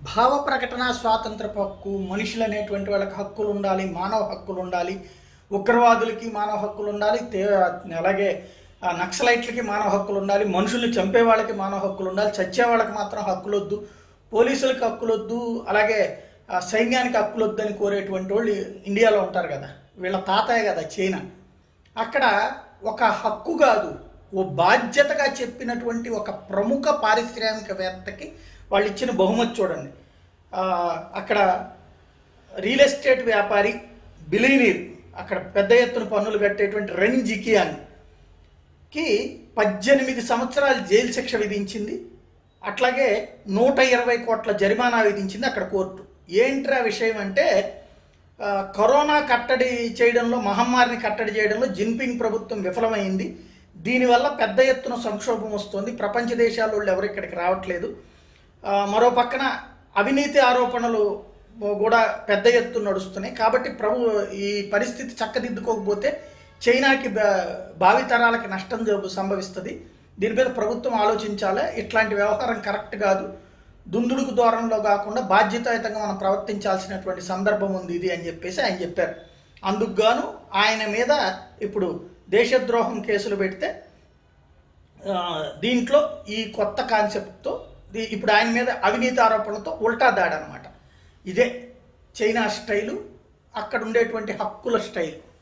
భావ ప్రకటన స్వాతంత్రపు హక్కు మనుషులు అనేటువంటి వాళ్ళకి హక్కులు ఉండాలి మానవ హక్కులు ఉండాలి ఉగ్రవాదులకి మానవ హక్కులు ఉండాలి తే అలాగే ఆ, నక్సలైట్లకి మానవ హక్కులు ఉండాలి మనుషుల్ని చంపే వాళ్ళకి మానవ హక్కులు ఉండాలి చచ్చే వాళ్ళకి మాత్రం హక్కులు వద్దు పోలీసులకు హక్కులు వద్దు అలాగే ఆ, సైన్యానికి హక్కులు వద్దు అని కోరేటువంటి వాళ్ళు ఇండియాలో ఉంటారు కదా వీళ్ళ తాతయ్య కదా చైనా అక్కడ ఒక హక్కు కాదు ఓ బాధ్యతగా చెప్పినటువంటి ఒక ప్రముఖ పారిశ్రామికవేత్తకి వాళ్ళు ఇచ్చిన బహుమతి చూడండి ఆ, అక్కడ రియల్ ఎస్టేట్ వ్యాపారి బిలీనీర్ అక్కడ పెద్ద ఎత్తున పన్నులు కట్టేటువంటి రెన్ జికియాన్ కి పద్దెనిమిది సంవత్సరాలు జైలు శిక్ష విధించింది అట్లాగే నూట ఇరవై కోట్ల జరిమానా విధించింది అక్కడ కోర్టు ఏంట్రా విషయం అంటే ఆ, కరోనా కట్టడి చేయడంలో మహమ్మారిని కట్టడి చేయడంలో జిన్పింగ్ ప్రభుత్వం విఫలమైంది దీనివల్ల పెద్ద ఎత్తున సంక్షోభం వస్తుంది ప్రపంచ దేశాల వాళ్ళు ఎవరు ఇక్కడికి రావట్లేదు ఆ, మరో పక్కన అవినీతి ఆరోపణలు కూడా పెద్ద ఎత్తున నడుస్తున్నాయి కాబట్టి ప్రభు ఈ పరిస్థితి చక్కదిద్దుకోకపోతే చైనాకి బా- భావితరాలకి నష్టం జ- సంభవిస్తుంది దీని మీద ప్రభుత్వం ఆలోచించాలి ఇట్లాంటి వ్యవహారం కరెక్ట్ కాదు దుందుడుకు దూరంలో కాకుండా బాధ్యతాయుతంగా మనం ప్రవర్తించాల్సినటువంటి సందర్భం ఉంది ఇది అని చెప్పేసి ఆయన చెప్పారు అందుకు గాను ఆయన మీద ఇప్పుడు దేశద్రోహం కేసులు పెడితే ఆ, దీంట్లో ఈ కొత్త కాన్సెప్ట్తో దీ- ఇప్పుడు ఆయన మీద అవినీతి ఆరోపణలతో ఉల్టా దాడి అనమాట ఇదే చైనా స్టైలు అక్కడ ఉండేటువంటి హక్కుల స్టైల్